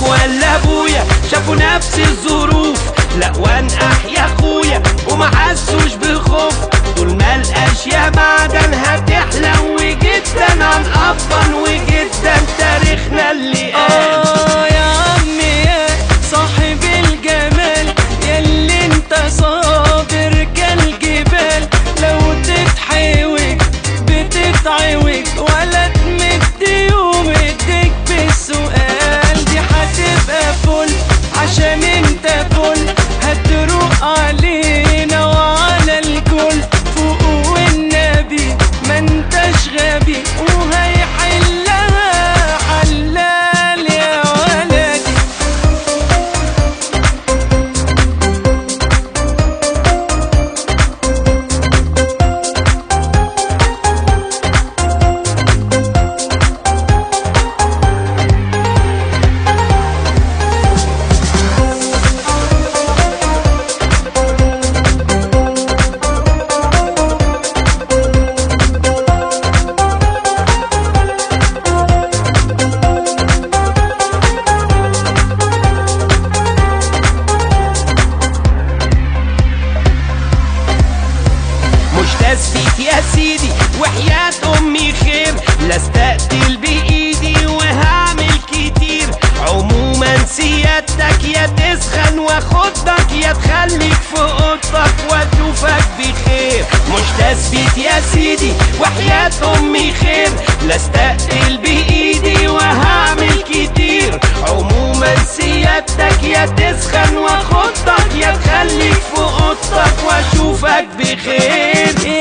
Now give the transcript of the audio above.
ولا ابويا شافوا نفس الظروف لا وانقح يا اخويا وما حسوش بخوف طول ما الاشياء معدن هتحلو جدا هنقفن وجدا تاريخنا اللي قال آه يا عمي يا صاحب الجمال ياللي انت صابر كالجبال لو تتحوج بتتعوج ولا تمد يوم ايديك بالسؤال دي هتبقى فل عشان انت فل هتروق علينا وعلى الكل فوق والنبي ما انتش غبي وهيحلها حلال يا ولدي مش تثبيت يا سيدي وحياة أمي خير لا استقتل بإيدي وهعمل كتير عموما سيادتك يا تسخن واخدك يا تخليك في اوضتك واشوفك بخير مش تثبيت يا سيدي وحياة أمي خير لا استقتل بإيدي وهعمل كتير عموما سيادتك يا تسخن واخدك يا تخليك في اوضتك واشوفك بخير